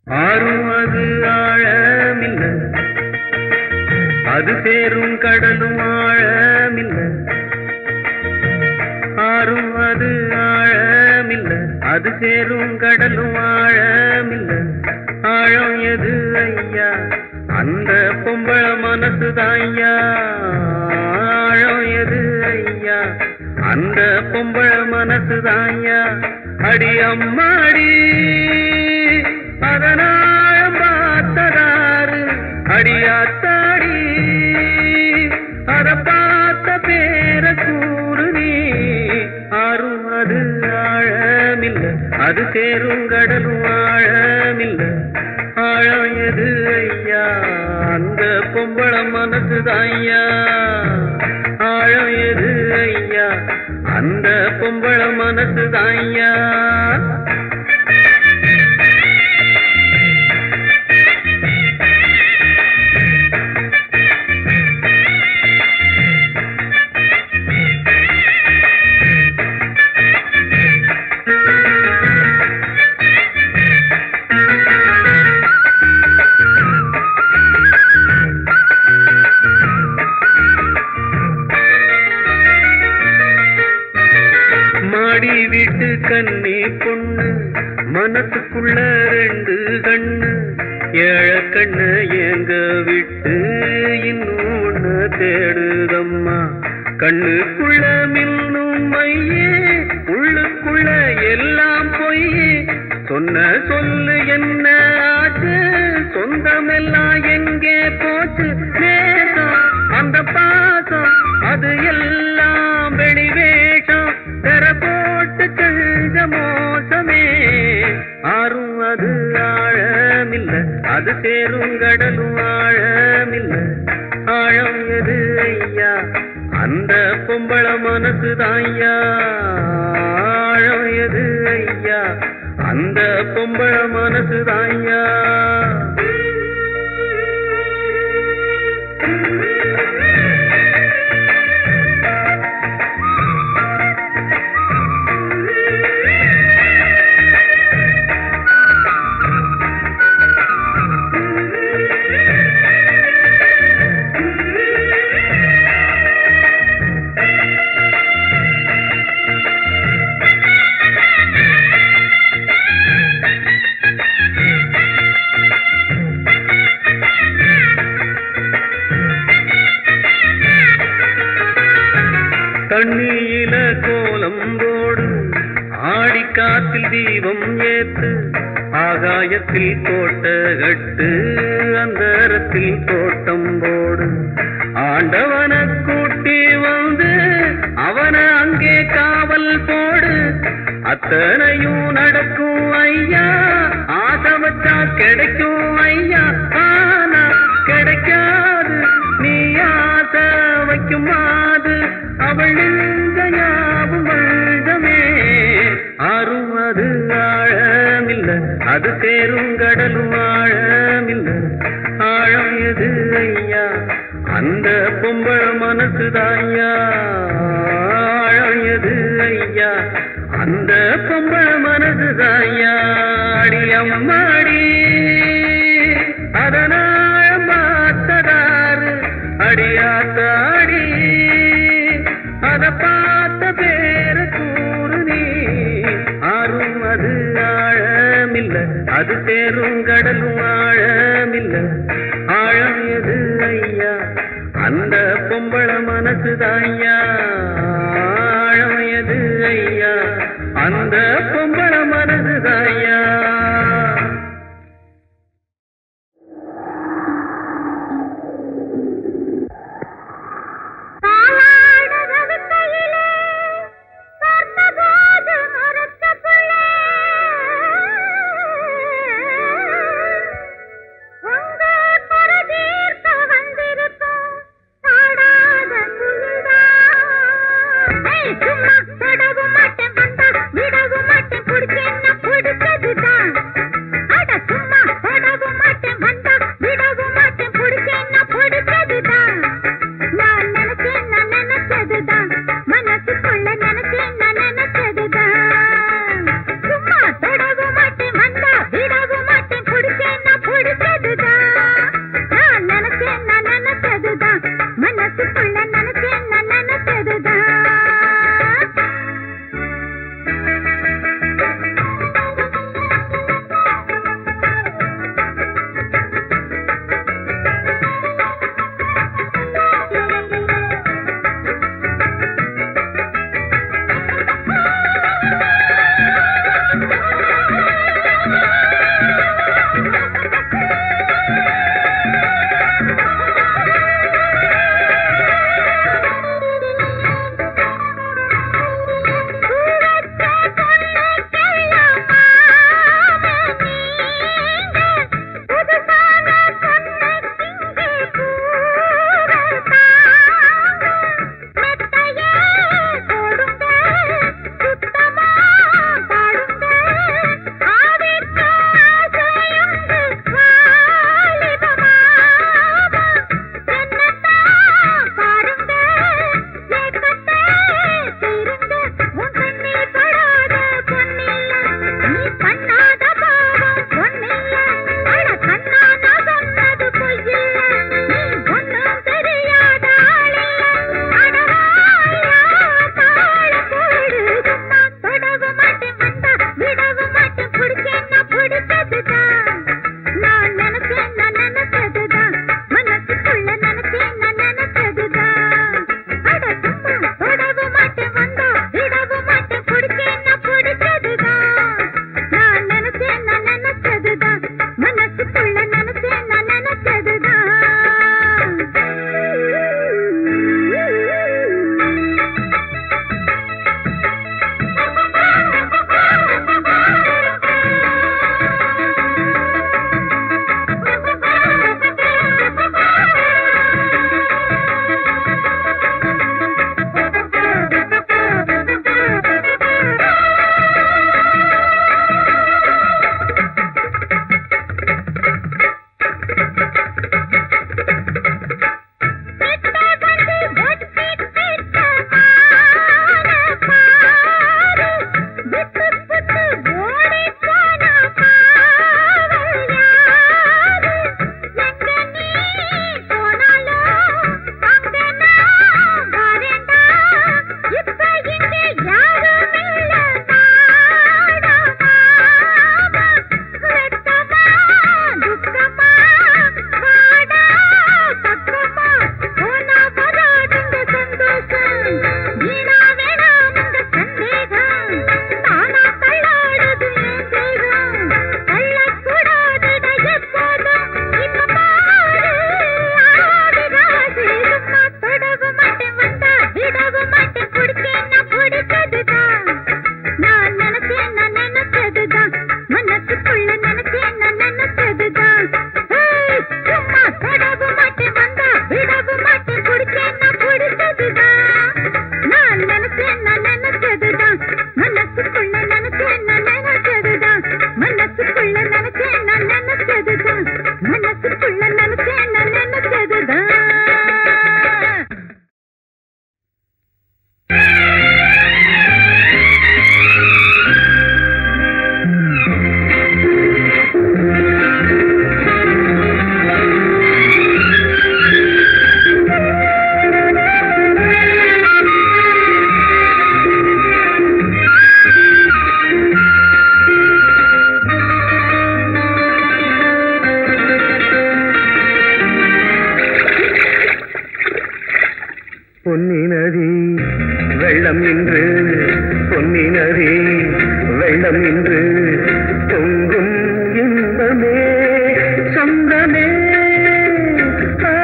ஆறும் அது ஆழமில்ல அது சேரும் கடலும் ஆழமில்ல ஆறும் அது ஆழமில்ல அது சேரும் கடலும் ஆழமில்ல ஆழம் எது ஐயா அந்த பொம்பள மனசுதான் ஐயா ஆழம் எது ஐயா அந்த பொம்பள மனசுதான் ஐயா அடி அம்மாடி அதனாழம் பார்த்ததாரு அடியாத்தாடி அத பார்த்த பேர கூறு நீ ஆறும் அது ஆழமில்ல அது சேரும் கடலும் ஆழமில்ல ஆழம் எது ஐயா அந்த பொம்பள மனசுதான் ஐயா ஆழம் எது ஐயா அந்த பொம்பள மனசுதான் ஐயா மாடி வீட்டு கண்ணி பொண்ணு மனசுக்குள்ள ரெண்டு கண்ணு ஏழ கண்ணு எங்க விட்டு இன்னும் ஒண்ணு தேடுதம்மா கண்ணுக்குள்ள மின்னும் மையே உள்ளுக்குள்ள எல்லாம் பொய்யே சொன்ன சொல்லு என்ன ஆச்சு சொந்தமெல்லாம் எங்கே போச்சு நேசம் அந்த பாசம் அது எல்லாம் வெளி வேஷம் தெர போட்டு கழுத மோசமே ஆறும் அது ஆழமில்ல அது சேரும் கடலும் ஆழமில்ல ஆழம் எது ஐயா அந்த பொம்பள மனசுதான் ஐயா ஆழம் எது ஐயா அந்த பொம்பள மனசுதான் ஐயா தண்ணியில கோலம் போடு ஆடி காத்தில் தீபம் ஏத்து ஆகாயத்தில் கோட்ட கட்டு அந்தரத்தில் தோட்டம் போடு ஆண்டவன கூட்டி வந்து அவன அங்கே காவல் போடு அத்தனையும் நடக்கும் ஐயா ஆசை வச்சா கிடைக்கும் ஐயா ஆனா கிடைக்காது நீ ஆசை வைக்கும் மாது அவள் நெஞ்ச ஞாபகம் வருடமே ஆறும் அது ஆழமில்ல அது சேரும் கடலும் ஆழமில்ல ஆழம் எது ஐயா அந்த பொம்பள மனசுதாய்யா ஆழம் எது ஐயா அந்த பொம்பள மனசுதாய்யா அடி அம்மாடி அதனால மாத்ததாரு அடியாத்தாடி அத பார்த்த பேர கூறு நீ ஆறும் அது ஆழமில்ல அது சேரும் கடலும் ஆழமில்ல ஆழம் எது ஐயா அந்த பொம்பள மனசுதாய்யா ஆழம் எது ஐயா அந்த பொம்பள மனசுதாய்யா பாலாட ரவிக்கையிலே பார்த்தபோது மரத்த பிள்ளை உங்க பரதீர்த்த வந்திருக்கும் சாடாத குயில்தான் சும்மா தொடவும் மாட்டேன் வந்தா விடவும் மாட்டேன் பிடிச்சேன்னா பிடிச்சது பிடிச்சதுதான் நான் நினைச்சேன் நான் நினைச்சதுதான் மனசுக்குள்ள நினைச்சேன் நான் நினைச்சதுதான் அட சும்மா தொடவும் மாட்டேன் வந்தா விடவும் மாட்டேன் பிடிச்சேன் நான் பிடிச்சதுதான் நான் நினைச்சேன் நான் நினைச்சதுதான் மனசுக்குள்ள நினைச்சேன் நான் நினைச்சதுதான் கிட்ட வந்து ஒட்டி கிட்ட பாரு பாரு விட்டு விட்டு ஓடி போன பாவல் யாரு எங்க நீ போனாலும் அங்க நான் வரேன்டா இப்ப இங்க யாரும் இல்ல நாடா மாமா வெட்டமா துக்கமா வாடா பக்கமா போனா வராதுங்க சந்தோஷம் வீணா வேணாமுங்க சந்தேகம் தானா தள்ளாடுது என் தேகம் தள்ளக்கூடாதுடா எப்போதும் இப்ப பாரு ஆடுறாது சும்மா தொடவும் மாட்டேன் வந்தா விடவும் மாட்டேன் பிடிச்சேன் நான் பிடிச்சதுதான் நான் நினைச்சேன் நான் நினைச்சதுதான் மனசுக்குள்ள நினைச்சேன் நான் நினைச்சதுதான் ஏய், சும்மா தொடவும் மாட்டேன் வந்தா விடவும் மாட்டேன் பிடிச்சேன் நான் பிடிச்சதுதான் நான் நினைச்சேன் நான் நினைச்சதுதான் மனசுக்குள்ள நினைச்சேன் நான் நினைச்சதுதான் மனசுக்குள்ள நினைச்சேன் நான் நினைச்சதுதான் மனசுக்குள்ள நினைச்சேன் நான் நினைச்சதுதான் பொன்னி நதி வெள்ளம் இன்று பொன்னி நதி வெள்ளம் இன்று பொங்கும் இன்பமே சொந்தமே ஆ.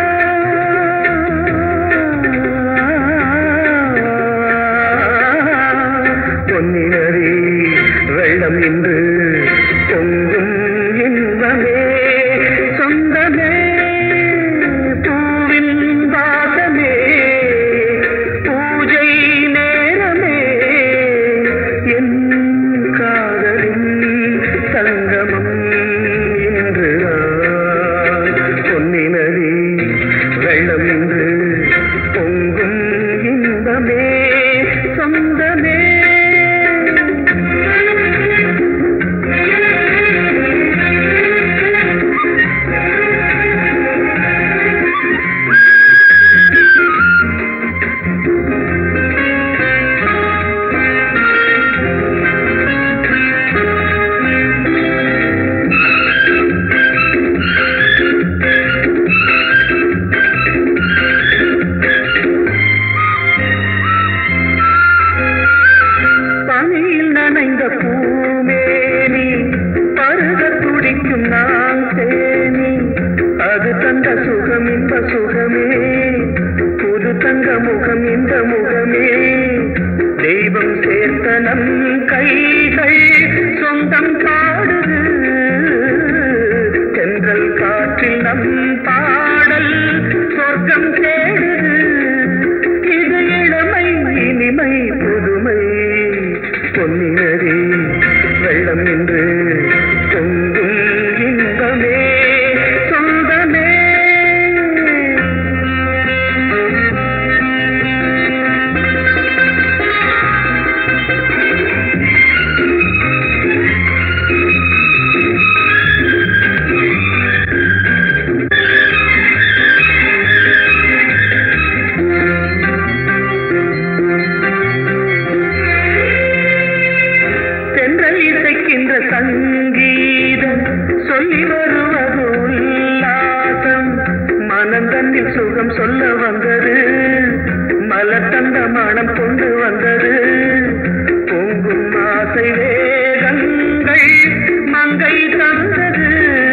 பொன்னி நதி வெள்ளம் இன்று பொங்கும் இன்பமே சொந்தமே பூவின் வாசமே பூஜை நேரமே என் காதலின் சங்கமம் இன்று பொன்னி நதி வெள்ளம் இன்று பொங்கும் இன்பமே சொந்தமே பனியில் நனைந்த பூமேனி பருக துடிக்கும் நான் தேனி அது தந்த சுகம் இந்த சுகமே புது தங்க முகம் இந்த முகமே தெய்வம் சேர்த்த நம் கைகள் சொந்தம் பாடுது தென்றல் காற்றில் நம் பாடல் சொர்க்கம் தேடுது இது இளமை இனிமை புதுமை பொன்னினரே வெள்ளம் என்று பொங்கும் இன்பமே சொந்தமே சொல்லி வருவது உல்லாசம் மனந்தன்னில் சுகம் சொல்ல வந்தது மலர் தந்த மனம் கொண்டு வந்தது பொங்கும் ஆசை வேகங்கள் மங்கை தந்தது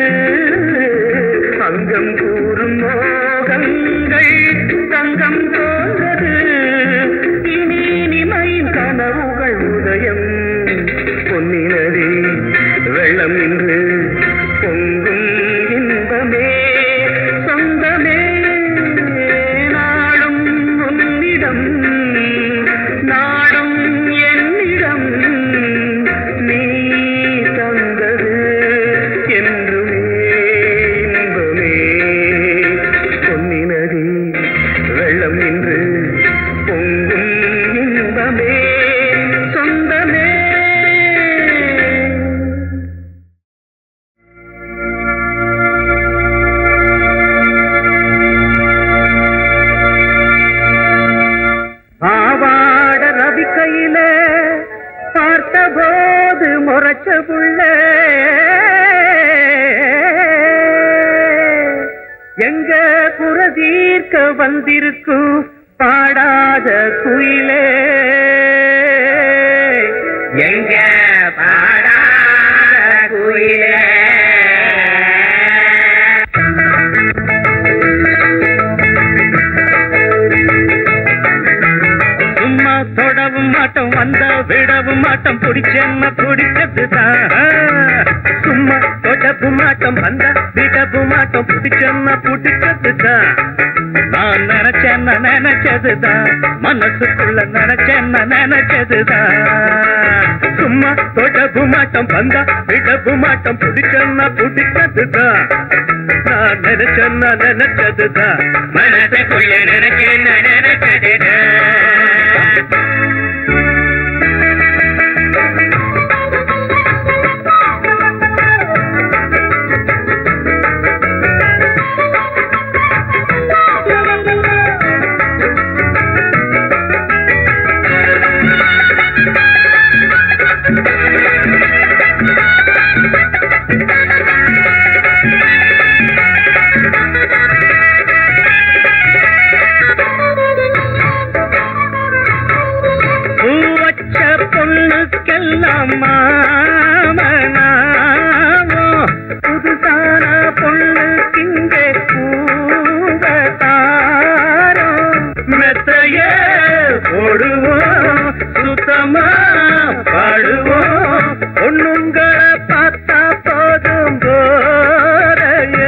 அங்கம் கூறும் மோகங்கள் தங்கம் தோன்றது இனி இனிமையின் கனவுகள் உதயம் பொன்னினதி வெள்ளம் இன்று பொங்கும் இன்பமே சொந்தமே நாடும் உன்னிடம் நாடும் என்னிடம் நீ தந்தது என்றுமே இன்பமே பொன்னினதி வெள்ளம் இன்று பொங்கும் இன்பமே சொந்தமே ஆவாட ரவி கையில பார்த்தபோது முறைச்ச புள்ள எங்க குறதீர்க்க வந்திருக்கும் பாடாத குயிலே எங்க பாடாத குயிலே சும்மா தொடவும் மாட்டோம் வந்த விடவும் மாட்டோம் பிடிச்சென்ன பிடிச்சதுதான் சும்மா தொடவும் மாட்டோம் வந்த விடவும் மாட்டோம் பிடிச்சென்ன பிடிச்சதுதான் நான் நினைச்சேன் நினைச்சதுதான் மனசுக்குள்ள நினைச்சேன் நினைச்சதுதான் சும்மா தொடவும் மாட்டோம் வந்த விடவும் மாட்டோம் பிடிச்சென்ன பிடிச்சதுதான் நான் நினைச்சேன் நினைச்சதுதான் மனசுக்குள்ள நினைச்சேன் நினைச்சதுதான் பூ வச்ச பொண்ணுக்கெல்லாம் மாமனாவோ புதுசான பொண்ணுக்கு இங்கே பூவத்தாரோ மெத்தைய போடுவோம் சுத்தமா பாடுவோம் பொண்ணுங்களை பார்த்தா போதும் போற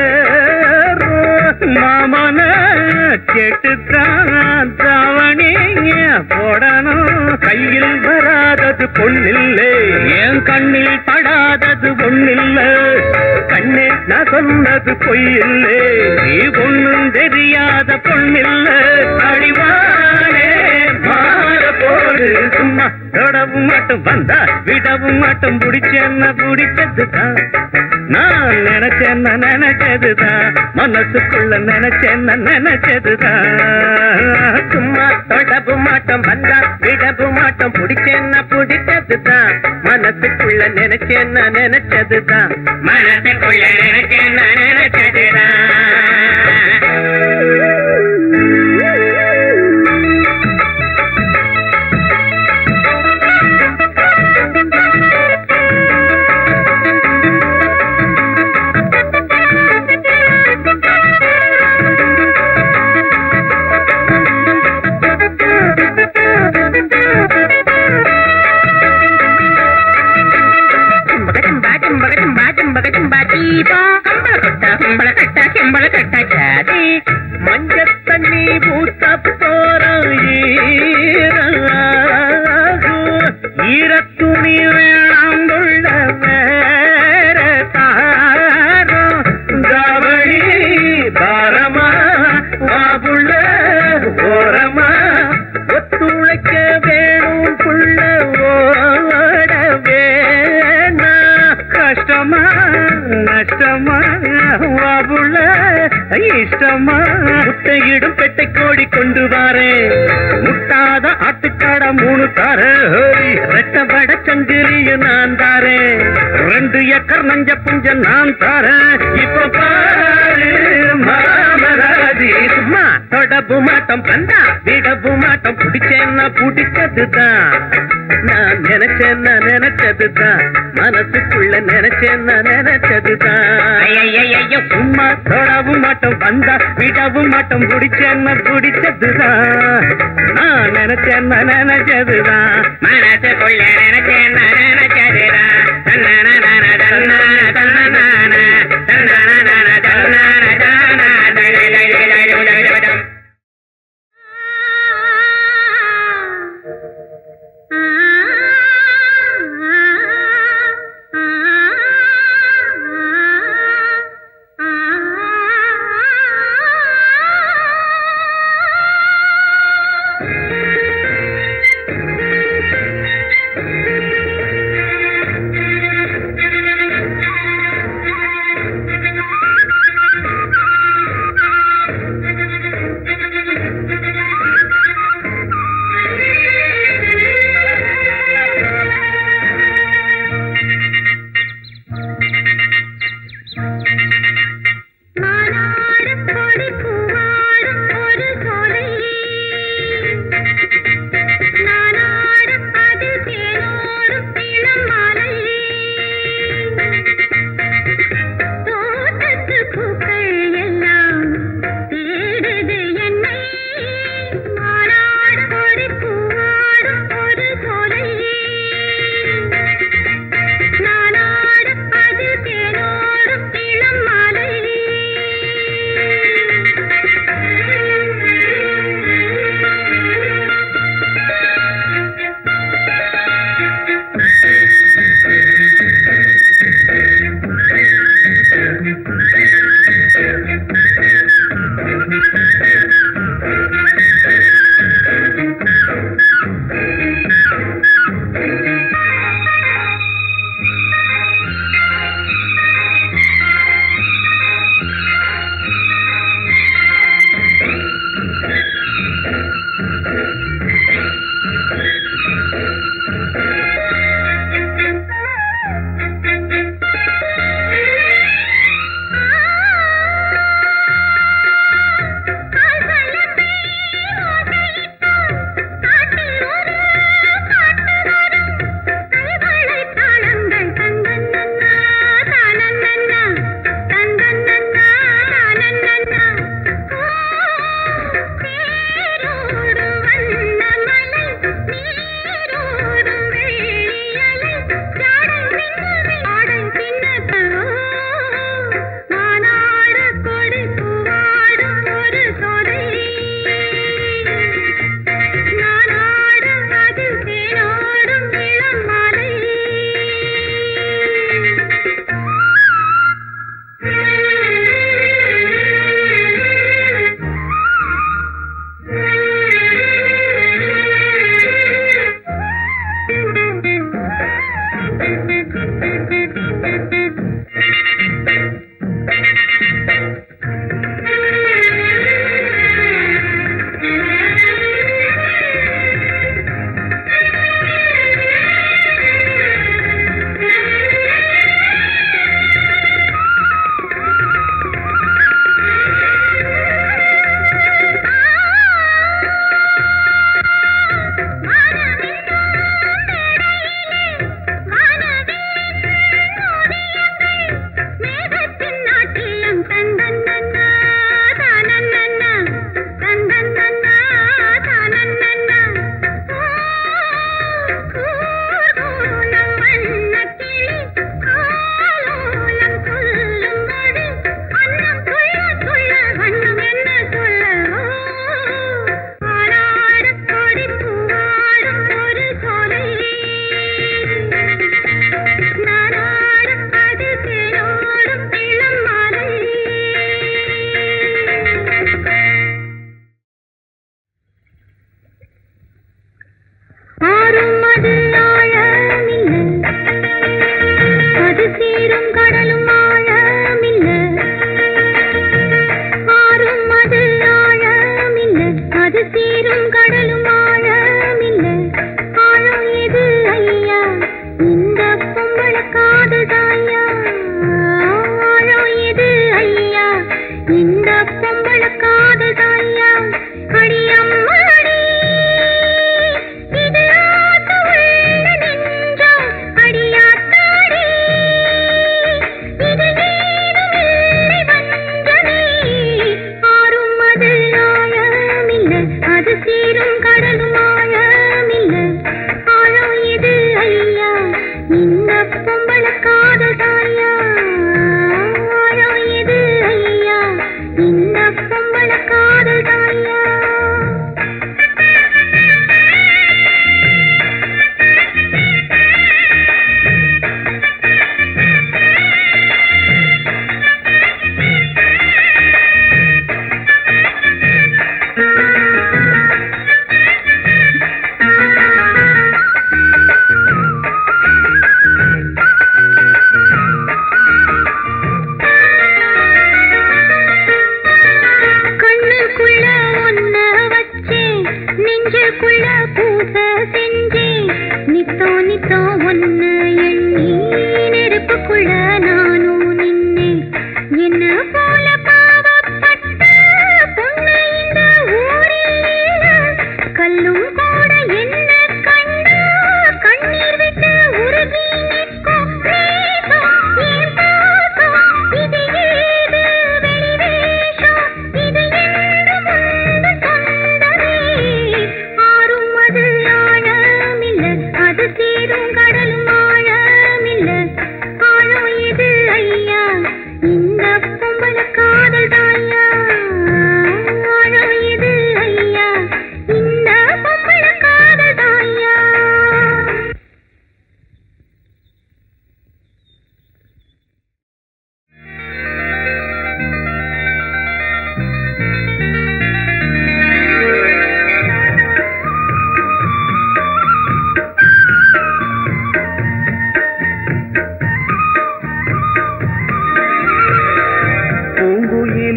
ஏறும் மாமன கேட்டுத்தான் தவணிய போடணும் கையில் வராதது பொண்ணில்லை என் கண்ணில் படாதது பொண்ணில்ல கண்ணே நான் சொன்னது பொய்யில்லை நீ ஒண்ணும் தெரியாத பொண்ணில்ல அடிவானே மாற போடு சும்மா தொடவும் மட்டும் வந்தா விடவும் மட்டும் பிடிச்சென்ன பிடிச்சதுதான் நான் நினைச்சேன் நினைச்சதுதான் மனசுக்குள்ள நினைச்சேன் நினைச்சதுதான் சும்மா தொடப்பு மாட்டோம் வந்தா விடப்பு மாட்டோம் பிடிச்சேன்ன பிடிச்சதுதான் மனசுக்குள்ள நினைச்சேன் நினைச்சதுதான் மனசுக்குள்ள நினைச்சேன் చెంబక చెంబా చెంబక చెంబా చెంబక చెంబా చీపా కంబళ కట్ట కంబళ కట్ట చెంబళ కట్ట చాది மஞ்ச தண்ணி பூத்த போறோம் ஈரத்துணி வேளாங்குள்ள வேற தாரம் கவளி பாரமா வாபுள்ள ஓரமா ஒத்துழைக்க வேணும் புள்ள ஓட வேணா கஷ்டமா நஷ்டமா வாபுள்ள இஷ்டமா முட்டையிடும் பெட்டை கோழி கொண்டு வாரே முட்டாத ஆட்டுக்காட மூணு தாரு ரெட்டபட சங்கிலிய நான் தாரேன் ரெண்டு ஏக்கர் நஞ்ச புஞ்ச நான் தாரேன் இப்ப பாரு மாமராஜி சும்மா தொடப்பு மாட்டம் பந்தா விடப்பு மாட்டம் பிடிச்சேன்னா பிடிச்சதுதான் நான் நினைச்சேன்னா நினைச்சதுதான் மனசுக்குள்ள நினைச்சேன்னா நினைச்சதுதான் ஐயையையோ. சும்மா தொடவும் மாட்டோம் வந்தா விடவும் மாட்டோம் பிடிச்சேன்னா பிடிச்சதுதான் நான் நினைச்சேன்னா நினைச்சதுதான் மனசுக்குள்ள நினைச்சேன் நான் நினைச்சதுதான். தன்னான நான, தன்னான, தன்னான, தன்னான நான, தன்னான, தானா, தலை, தலை, தலை, தலை, தலை. ஆ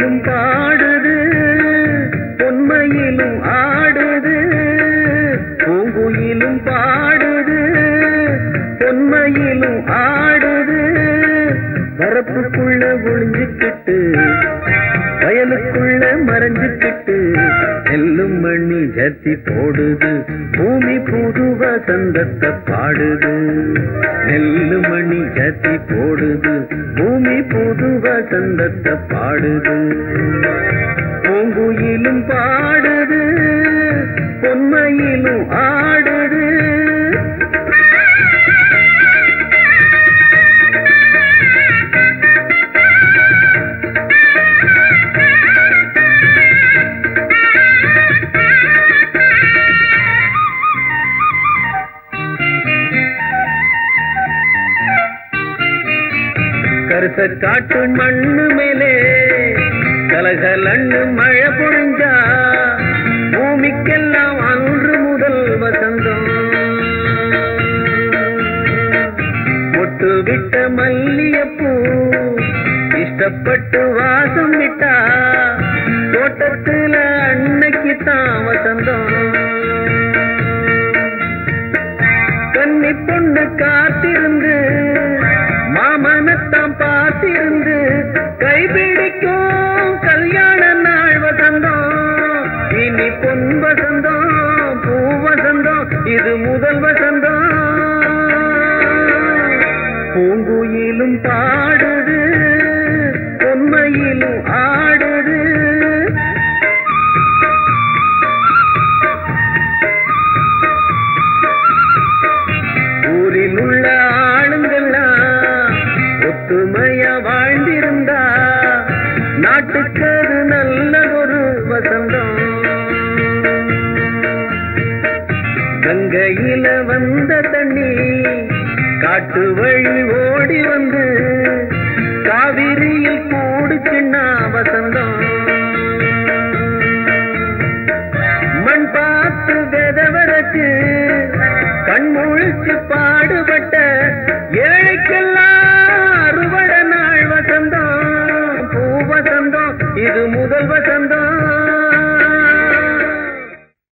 பூங்குயிலும் பாடுது பொன்மையிலும் ஆடுது பூங்குயிலும் பாடுது பொன்மையிலும் ஆடுது வரப்புக்குள்ள ஒளிஞ்சுக்கிட்டு வயலுக்குள்ள மறைஞ்சுக்கிட்டு நெல்லும் மண்ணி ஜத்தி போடுது பூமி புது வசந்தத்தை பாடுது நெல்லு மணி ஜத்தி போடுது பூமி புது வசந்தத்தை பாடுது பூங்குயிலும் பாடுது பொன்மையிலும் ஆடுது கருத்த காட்டு மண்ணு மேலே கலகலன்னு மழை பொழிஞ்சா பூமிக்கெல்லாம் அன்று முதல் வசந்தம் மொட்டு விட்ட மல்லியப்பூ இஷ்டப்பட்டு வாசம் விட்டா தோட்டத்துல அன்னைக்கு தான் வசந்தம் கன்னி பொண்ணு காத்திருந்து மாமனத்தாம் பார்த்திருந்து கைபிடிக்கும் கல்யாண நாள் வசந்தம் இனி பொன் வசந்தம் பூ வசந்தம் இது முதல் வசந்தம் பூங்குயிலும் பாடுது பொன்மையிலும் ஆடுது ஊரில் உள்ள ஆளுங்கெல்லாம் ஒத்துமையா வாழ்ந்திருந்தா நாட்டுக்கு அது நல்லதொரு வசந்தம் கங்கையில வந்த தண்ணி காட்டு வழி ஓடி வந்து காவிரியில் கூடுச்சுன்னா வசந்தம் மண் பார்த்து விதவரச்சு கண் முழிச்சு பாடுபட்ட ஏழைக்கெல்லாம் அறுவடை நாள் வசந்தம் பூ வசந்தம் இது முதல் வசந்தம்